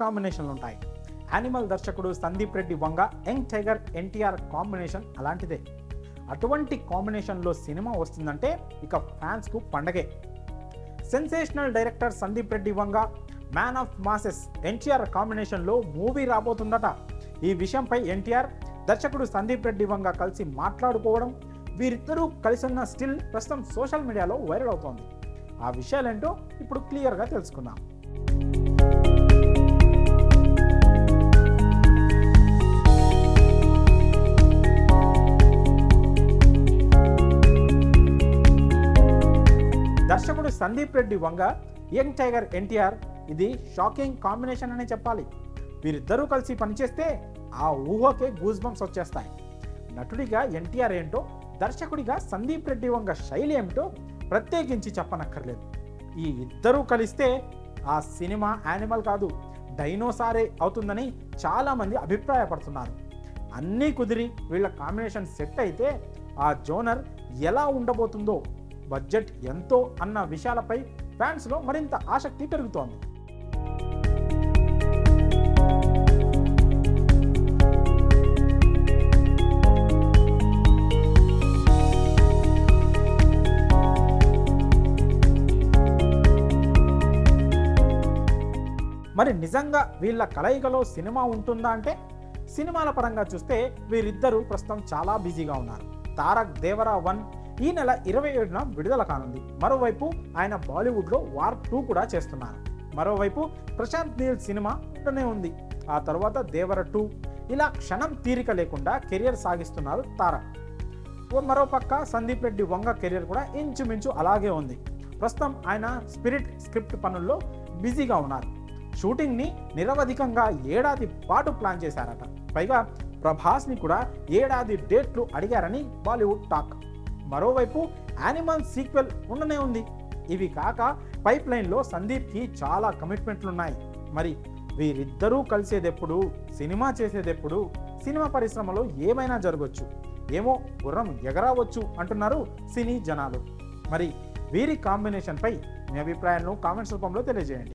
కాంబినేషన్లు ఉంటాయి యానిమల్ దర్శకుడు Sandeep Reddy Vanga young tiger NTR combination అలాంటిదే అటువంటి కాంబినేషన్లో సినిమా వస్తుందంటే ఇక ఫ్యాన్స్కు పండగే sensational director Sandeep Reddy Vanga man of masses NTR కాంబినేషన్లో మూవీ రాబోతుందట ఈ విషయంపై ఎన్టీఆర్ దర్శకుడు సందీప్ రెడ్డి వంగ కలిసి మాట్లాడుకోవడం వీరిద్దరూ కలిసి ఉన్న స్టిల్ ప్రస్తుతం సోషల్ మీడియాలో వైరల్ అవుతోంది ఆ విషయాలేంటో ఇప్పుడు క్లియర్గా తెలుసుకుందాం దర్శకుడు సందీప్ రెడ్డి వంగ యంగ్ టైగర్ ఎన్టీఆర్ ఇది షాకింగ్ కాంబినేషన్ అనే చెప్పాలి వీరిద్దరూ కలిసి పనిచేస్తే ఆ ఊహకే గూస్ బంప్స్ వచ్చేస్తాయి నటుడిగా ఎన్టీఆర్ ఏంటో దర్శకుడిగా సందీప్ రెడ్డి వంగ శైలి ఏమిటో ప్రత్యేకించి చెప్పనక్కర్లేదు ఈ ఇద్దరూ కలిస్తే ఆ సినిమా యానిమల్ కాదు డైనోసారే అవుతుందని చాలామంది అభిప్రాయపడుతున్నారు అన్నీ కుదిరి వీళ్ళ కాంబినేషన్ సెట్ అయితే ఆ జోనర్ ఎలా ఉండబోతుందో బడ్జెట్ ఎంతో అన్న విషయాలపై ఫ్యాన్స్లో మరింత ఆసక్తి పెరుగుతోంది మరి నిజంగా వీళ్ళ కలయికలో సినిమా ఉంటుందా అంటే సినిమాల పరంగా చూస్తే వీరిద్దరూ ప్రస్తుతం చాలా బిజీగా ఉన్నారు తారక్ దేవరా వన్ ఈ నెల ఇరవై ఏడున విడుదల కానుంది మరోవైపు ఆయన బాలీవుడ్లో వార్ టూ కూడా చేస్తున్నారు మరోవైపు ప్రశాంత్ నీల్ సినిమా ఉంటూనే ఉంది ఆ తర్వాత దేవర టూ ఇలా క్షణం తీరిక లేకుండా కెరియర్ సాగిస్తున్నారు తారక్ ఓ మరోపక్క సందీప్ రెడ్డి వంగ కెరియర్ కూడా ఇంచుమించు అలాగే ఉంది ప్రస్తుతం ఆయన స్పిరిట్ స్క్రిప్ట్ పనుల్లో బిజీగా ఉన్నారు షూటింగ్ని నిరవధికంగా ఏడాది పాటు ప్లాన్ చేశారట పైగా ప్రభాస్ని కూడా ఏడాది డేట్లు అడిగారని బాలీవుడ్ టాక్ మరోవైపు యానిమల్ సీక్వెల్ ఉండనే ఉంది ఇవి కాక పైప్ లైన్లో సందీప్కి చాలా కమిట్మెంట్లు ఉన్నాయి మరి వీరిద్దరూ కలిసేదెప్పుడు సినిమా చేసేదెప్పుడు సినిమా పరిశ్రమలో ఏమైనా జరగవచ్చు ఏమో గుర్రం ఎగరావచ్చు అంటున్నారు సినీ జనాలు మరి వీరి కాంబినేషన్పై మీ అభిప్రాయాలను కామెంట్స్ రూపంలో తెలియజేయండి